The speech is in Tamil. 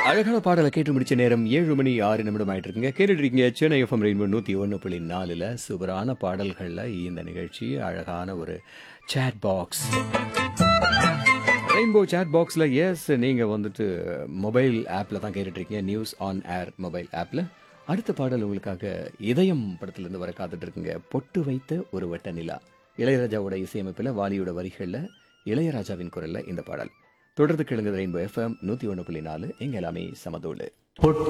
அழகான பாடலை கேட்டு முடிச்ச நேரம் ஏழு மணி ஆறு நிமிடம் ஆயிட்டு இருக்குங்க கேட்டுட்டு இருக்கீங்க சென்னை எஃப்எம் ரெயின்போ நூற்றி ஒன்று புள்ளி நாலில் சூப்பரான பாடல்களில் இந்த நிகழ்ச்சி அழகான ஒரு சேட் பாக்ஸ் ரெயின்போ சேட் பாக்ஸில் எஸ் நீங்கள் வந்துட்டு மொபைல் ஆப்பில் தான் கேட்டுட்டு இருக்கீங்க நியூஸ் ஆன் ஏர் மொபைல் ஆப்பில் அடுத்த பாடல் உங்களுக்காக இதயம் படத்துலேருந்து வர காத்துட்டு இருக்குங்க பொட்டு வைத்த ஒரு வட்ட நிலா இளையராஜாவோட இசையமைப்பில் வாலியோட வரிகளில் இளையராஜாவின் குரலில் இந்த பாடல் தொடர்ந்து கிழங்கு ரெயின்போ எஃப்எம் நூற்றி ஒன்று புள்ளி நாலு எங்க எல்லாமே சமதோடு